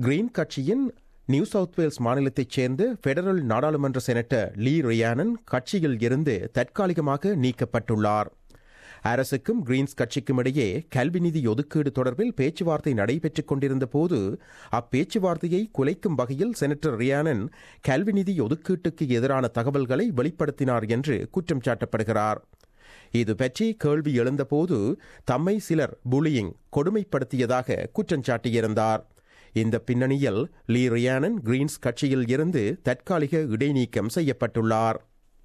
Green கட்சியின் new South Wales மாநிலத்தைச் சேர்ந்த பெடரல் நாடாளுமன்ற செனட்டர் லீ ரியானன் கட்சியில் இருந்து தற்காலிகமாக நீக்கப்பட்டுள்ளார் அரசுக்கும் கிரீன்ஸ் கட்சிக்கும் இடையே கல்வி நிதி ஒதுக்கீடு தொடர்பில் பேச்சுவார்த்தை நடைபெற்றுக் கொண்டிருந்த போது அப்பேச்சுவார்த்தையை குலைக்கும் வகையில் செனட்டர் ரியானன் கல்வி நிதி ஒதுக்கீட்டுக்கு எதிரான தகவல்களை வெளிப்படுத்தினார் என்று குற்றம் சாட்டப்படுகிறார் இது பற்றி கேள்வி எழுந்தபோது தம்மை சிலர் புலியிங் கொடுமைப்படுத்தியதாக குற்றம் சாட்டியிருந்தார் இந்த பின்னணியில் லீ ரியானன் கிரீன்ஸ் கட்சியில் இருந்து தற்காலிக இடைநீக்கம் செய்யப்பட்டுள்ளார்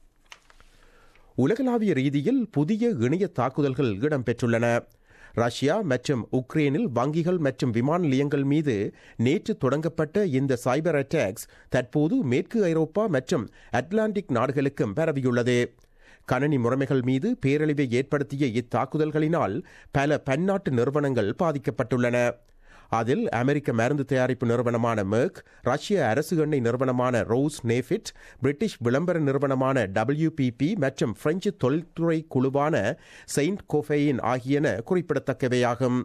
உலகளாவிய ரீதியில் புதிய இணைய தாக்குதல்கள் இடம்பெற்றுள்ளன ரஷ்யா மற்றும் உக்ரைனில் வங்கிகள் மற்றும் விமான நிலையங்கள் மீது நேற்று தொடங்கப்பட்ட இந்த சைபர் அட்டாக்ஸ் தற்போது மேற்கு ஐரோப்பா மற்றும் அட்லாண்டிக் நாடுகளுக்கும் பரவியுள்ளது கணனி முறைமைகள் மீது பேரழிவை ஏற்படுத்திய இத்தாக்குதல்களினால் பல பன்னாட்டு நிறுவனங்கள் பாதிக்கப்பட்டுள்ளன அதில் அமெரிக்க மருந்து தயாரிப்பு நிறுவனமான மெர்க் ரஷ்ய அரசு எண்ணெய் நிறுவனமான ரோஸ் நேஃபிட் பிரிட்டிஷ் விளம்பர நிறுவனமான டபிள்யூபிபி மற்றும் பிரெஞ்சு தொழில்துறை குழுவான செயின்ட் கோஃபெயின் ஆகியன குறிப்பிடத்தக்கவையாகும்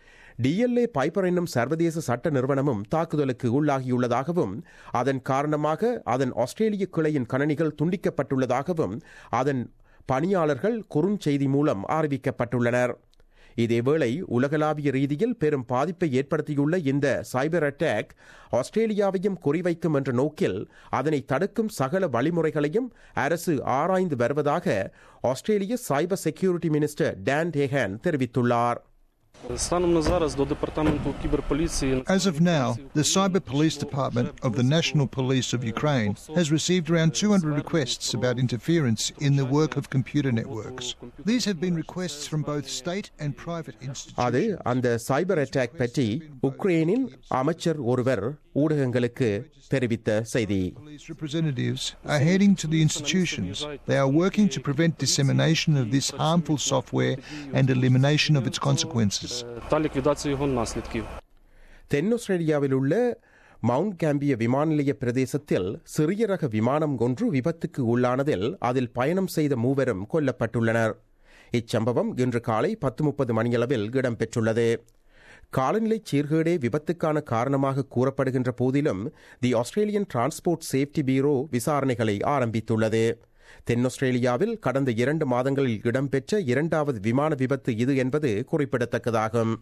டிஎல்ஏ பைப்பர் என்னும் சர்வதேச சட்ட நிறுவனமும் தாக்குதலுக்கு உள்ளாகியுள்ளதாகவும் அதன் காரணமாக அதன் ஆஸ்திரேலிய கிளையின் கணனிகள் துண்டிக்கப்பட்டுள்ளதாகவும் அதன் பணியாளர்கள் குறுஞ்செய்தி மூலம் அறிவிக்கப்பட்டுள்ளனர் இதேவேளை உலகளாவிய ரீதியில் பெரும் பாதிப்பை ஏற்படுத்தியுள்ள இந்த சைபர் அட்டாக் ஆஸ்திரேலியாவையும் குறிவைக்கும் என்ற நோக்கில் அதனை தடுக்கும் சகல வழிமுறைகளையும் அரசு ஆராய்ந்து வருவதாக ஆஸ்திரேலிய cyber security minister Dan Tehan தெரிவித்துள்ளார் Станом на зараз до департаменту кіберполіції As of now, the Cyber Police Department of the National Police of Ukraine has received around 200 requests about interference in the work of computer networks. These have been requests from both state and private அது institutions. அந்த சைபர் attack பற்றி உக்ரைனின் அமைச்சர் ஒருவர் ஊடகங்களுக்கு தெரிவித்த செய்தி Police representatives are heading to the institutions. They are working to prevent dissemination of this harmful software and elimination of its consequences. та ліквідацію його наслідків. தென் ஆஸ்திரேலியாவில் உள்ள மவுண்ட் கேம்பிய விமான நிலைய பிரதேசத்தில் சிறிய ரக விமானம் ஒன்று விபத்துக்கு உள்ளானதில் அதில் பயணம் செய்த மூவரும் கொல்லப்பட்டுள்ளனர் இச்சம்பவம் இன்று காலை பத்து முப்பது மணியளவில் இடம்பெற்றுள்ளது காலநிலை சீர்கேடே விபத்துக்கான காரணமாக கூறப்படுகின்ற போதிலும் the Australian transport safety bureau விசாரணைகளை ஆரம்பித்துள்ளது தென் ஆஸ்திரேலியாவில் கடந்த இரண்டு மாதங்களில் இடம்பெற்ற இரண்டாவது விமான விபத்து இது என்பது குறிப்பிடத்தக்கதாகும்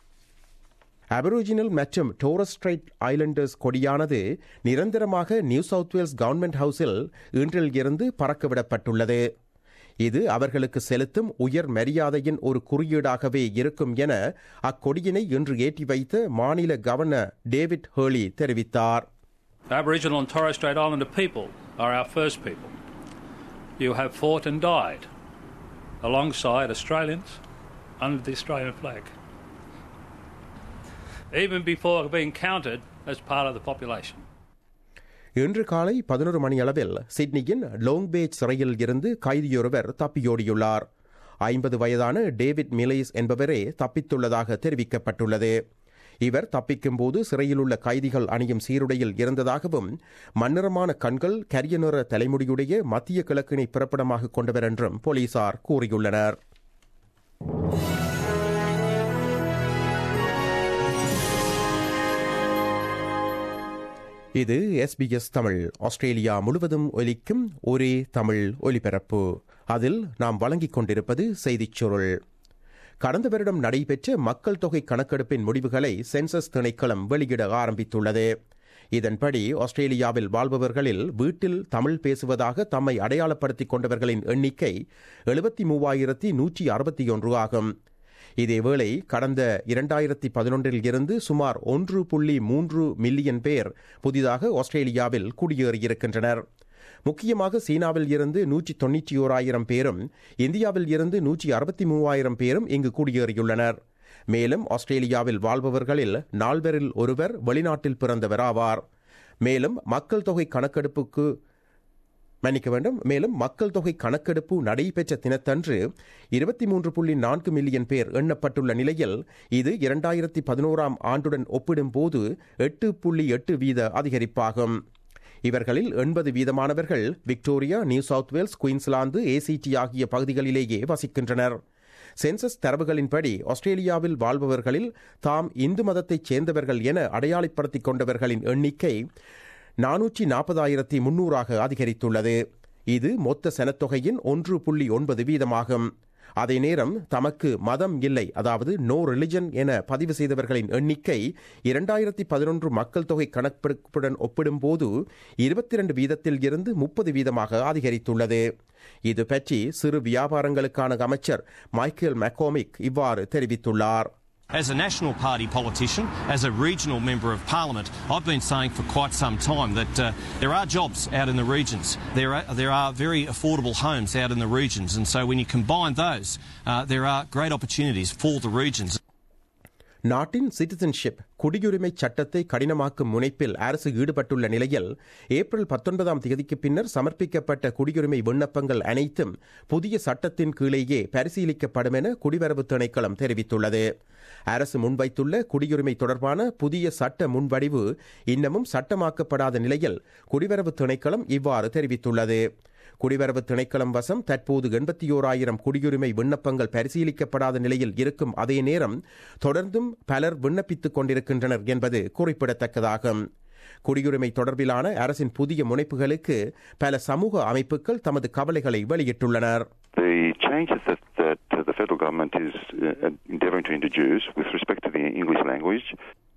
அபரோஜினல் மற்றும் டோரஸ் ஸ்ட்ரைட் ஐலண்டர்ஸ் கொடியானது நிரந்தரமாக நியூ சவுத் வேல்ஸ் கவர்மெண்ட் ஹவுஸில் இன்றில் இருந்து பறக்கவிடப்பட்டுள்ளது இது அவர்களுக்கு செலுத்தும் உயர் மரியாதையின் ஒரு குறியீடாகவே இருக்கும் என அக்கொடியினை இன்று ஏற்றி வைத்த மாநில கவர்னர் டேவிட் ஹேர்லி தெரிவித்தார் Aboriginal and Torres Strait Islander people are our first people. You have fought and died alongside Australians under the Australian flag. Even before being counted as part of the population. இன்று காலை பதினொரு மணி அளவில் சிட்னியின் long page சிறையில் இருந்து கைதியொருவர் தப்பியோடியுள்ளார் ஐம்பது வயதான David மிலேஸ் என்பவரே தப்பித்துள்ளதாக தெரிவிக்கப்பட்டுள்ளது இவர் தப்பிக்கும்போது சிறையில் உள்ள கைதிகள் அணியும் சீருடையில் இருந்ததாகவும் மன்னிறமான கண்கள் கரிய நிற தலைமுடியுடைய மத்திய கிழக்கினை பிறப்பிடமாக கொண்டவர் என்றும் போலீசார் கூறியுள்ளனர் இது எஸ்பிஎஸ் தமிழ் ஆஸ்திரேலியா முழுவதும் ஒலிக்கும் ஒரே தமிழ் ஒலிபரப்பு அதில் நாம் வழங்கிக் கொண்டிருப்பது செய்திச் சுருள் கடந்த வருடம் நடைபெற்ற மக்கள் தொகை கணக்கெடுப்பின் முடிவுகளை சென்சஸ் திணைக்களம் வெளியிட ஆரம்பித்துள்ளது இதன்படி ஆஸ்திரேலியாவில் வாழ்பவர்களில் வீட்டில் தமிழ் பேசுவதாக தம்மை அடையாளப்படுத்திக் கொண்டவர்களின் எண்ணிக்கை எழுபத்தி மூவாயிரத்தி நூற்றி அறுபத்தி ஒன்று ஆகும் இதேவேளை கடந்த இரண்டாயிரத்தி பதினொன்றில் இருந்து சுமார் ஒன்று புள்ளி மூன்று மில்லியன் பேர் புதிதாக ஆஸ்திரேலியாவில் குடியேறியிருக்கின்றனர் முக்கியமாக சீனாவில் இருந்து நூற்றி தொன்னூற்றி ஓராயிரம் பேரும் இந்தியாவில் இருந்து நூற்றி அறுபத்தி மூவாயிரம் பேரும் இங்கு குடியேறியுள்ளனர் மேலும் ஆஸ்திரேலியாவில் வாழ்பவர்களில் நால்வரில் ஒருவர் வெளிநாட்டில் பிறந்தவர் ஆவார் மேலும் மக்கள் தொகை கணக்கெடுப்புக்கு மன்னிக்க வேண்டும் மேலும் மக்கள் தொகை கணக்கெடுப்பு நடைபெற்ற தினத்தன்று இருபத்தி மூன்று புள்ளி நான்கு மில்லியன் பேர் எண்ணப்பட்டுள்ள நிலையில் இது இரண்டாயிரத்தி பதினோராம் ஆண்டுடன் ஒப்பிடும்போது எட்டு புள்ளி எட்டு வீத அதிகரிப்பாகும் இவர்களில் எண்பது வீதமானவர்கள் Victoria New South Wales Queensland ACT ஆகிய பகுதிகளிலேயே வசிக்கின்றனர் சென்சஸ் தரவுகளின்படி ஆஸ்திரேலியாவில் வாழ்பவர்களில் தாம் இந்து மதத்தைச் சேர்ந்தவர்கள் என அடையாளப்படுத்திக் கொண்டவர்களின் எண்ணிக்கை நானூற்றி நாற்பதாயிரத்தி முன்னூறாக அதிகரித்துள்ளது இது மொத்த சனத்தொகையின் ஒன்று புள்ளி ஒன்பது வீதமாகும் அதே நேரம் தமக்கு மதம் இல்லை அதாவது நோ ரிலிஜன் என பதிவு செய்தவர்களின் எண்ணிக்கை இரண்டாயிரத்தி பதினொன்று மக்கள் தொகை கணக்கெடுப்புடன் ஒப்பிடும்போது இருபத்தி இரண்டு வீதத்தில் இருந்து முப்பது வீதமாக அதிகரித்துள்ளது இது பற்றி சிறு வியாபாரங்களுக்கான அமைச்சர் மைக்கேல் மெக்கோமிக் இவ்வாறு தெரிவித்துள்ளார் As a National Party politician, as a regional member of Parliament, I've been saying for quite some time that uh, there are jobs out in the regions. There are, there are very affordable homes out in the regions. And so when you combine those, uh, there are great opportunities for the regions. நாட்டின் citizenship குடியுரிமை சட்டத்தை கடினமாக்கும் முனைப்பில் அரசு ஈடுபட்டுள்ள நிலையில் April பத்தொன்பதாம் தேதிக்கு பின்னர் சமர்ப்பிக்கப்பட்ட குடியுரிமை விண்ணப்பங்கள் அனைத்தும் புதிய சட்டத்தின் கீழேயே பரிசீலிக்கப்படும் என குடிவரவு திணைக்களம் தெரிவித்துள்ளது அரசு முன்வைத்துள்ள குடியுரிமை தொடர்பான புதிய சட்ட முன்வடிவு இன்னமும் சட்டமாக்கப்படாத நிலையில் குடிவரவு திணைக்களம் இவ்வாறு தெரிவித்துள்ளது குடிவரவு திணைக்களம் வசம் தற்போது எண்பத்தி ஓராயிரம் குடியுரிமை விண்ணப்பங்கள் பரிசீலிக்கப்படாத நிலையில் இருக்கும் அதே நேரம் தொடர்ந்தும் பலர் விண்ணப்பித்துக் கொண்டிருக்கின்றனர் என்பது குறிப்பிடத்தக்கதாகும் குடியுரிமை தொடர்பிலான அரசின் புதிய முனைப்புகளுக்கு பல சமூக அமைப்புகள் தமது கவலைகளை வெளியிட்டுள்ளனர் The changes that, that uh, the federal government is uh, endeavouring to introduce with respect to the English language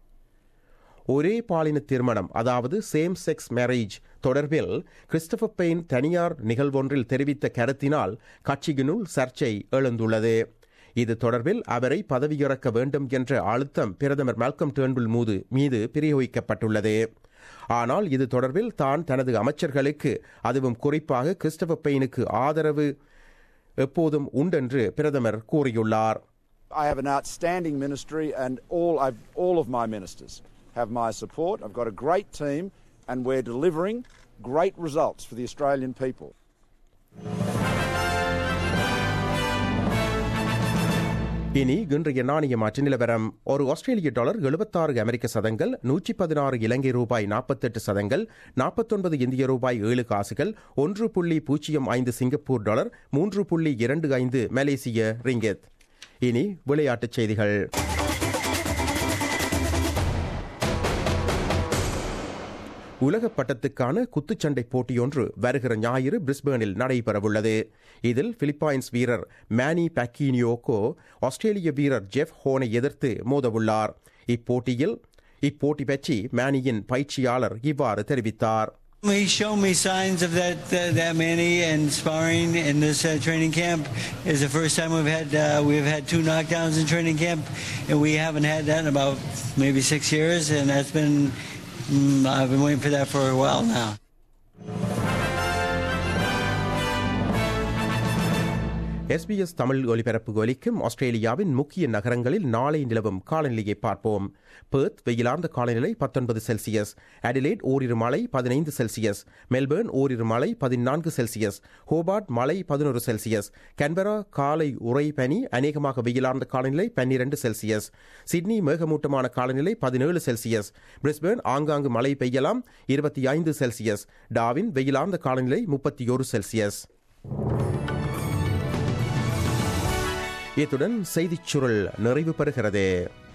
ஒரே பாலின திருமணம் அதாவது சேம் செக்ஸ் மேரேஜ் தொடர்பில் கிறிஸ்டபர் பெயின் தனியார் நிகழ்வொன்றில் தெரிவித்த கருத்தினால் கட்சியினுள் சர்ச்சை எழுந்துள்ளது இது தொடர்பில் அவரை பதவியிறக்க வேண்டும் என்ற அழுத்தம் பிரதமர் மால்கம் டேர்ன்புல் மீது மீது பிரயோகிக்கப்பட்டுள்ளது ஆனால் இது தொடர்பில் தான் தனது அமைச்சர்களுக்கு அதுவும் குறிப்பாக கிறிஸ்டபர் பெயினுக்கு ஆதரவு எப்போதும் உண்டென்று பிரதமர் கூறியுள்ளார் I have an outstanding ministry, and all, I've, all of my ministers have my support. I've got a great team, and we're delivering great results for the Australian people. இனி இன்றைய நாணய மாற்று நிலவரம் ஒரு ஆஸ்திரேலிய டாலர் எழுபத்தாறு அமெரிக்க சதங்கள் நூற்றி பதினாறு இலங்கை ரூபாய் நாற்பத்தெட்டு சதங்கள் நாற்பத்தொன்பது இந்திய ரூபாய் ஏழு காசுகள் ஒன்று புள்ளி பூஜ்ஜியம் ஐந்து சிங்கப்பூர் டாலர் மூன்று புள்ளி இரண்டு ஐந்து மலேசிய ரிங்கெத் இனி விளையாட்டுச் செய்திகள் உலக பட்டத்துக்கான குத்துச்சண்டை போட்டியொன்று வருகிற ஞாயிறு பிரிஸ்பேனில் நடைபெறவுள்ளது இதில் பிலிப்பைன்ஸ் வீரர் மேனி பக்கீனியோகோ ஆஸ்திரேலிய வீரர் ஜெஃப் ஹோனை எதிர்த்து மோதவுள்ளார் இப்போட்டியில் இப்போட்டி பற்றி மேனியின் பயிற்சியாளர் இவ்வாறு தெரிவித்தார் He's shown me signs of that uh, that many and sparring in this uh, training camp is the first time we've had uh, we've had two knockdowns in training camp, and we haven't had that in about maybe six years, and that's been mm, I've been waiting for that for a while now. SBS Tamil ஒலிபரப்பு ஒலிக்கும் ஆஸ்திரேலியாவின் முக்கிய நகரங்களில் நாளை நிலவும் காலநிலையை பார்ப்போம் Perth வெயிலார்ந்த காலநிலை பத்தொன்பது செல்சியஸ் அடிலேட் ஓரிரு மழை பதினைந்து செல்சியஸ் மெல்பேர்ன் ஓரிரு மழை பதினான்கு செல்சியஸ் ஹோபார்ட் மழை பதினொரு செல்சியஸ் கன்பரா காலை உறை பனி அநேகமாக வெயிலார்ந்த காலநிலை பன்னிரண்டு செல்சியஸ் சிட்னி மேகமூட்டமான காலநிலை பதினேழு செல்சியஸ் பிரிஸ்பேர்ன் ஆங்காங்கு மழை பெய்யலாம் இருபத்தி ஐந்து செல்சியஸ் டாவின் வெயிலார்ந்த காலநிலை முப்பத்தி ஒரு செல்சியஸ் இத்துடன் செய்திச் சுருள் நிறைவு பெறுகிறது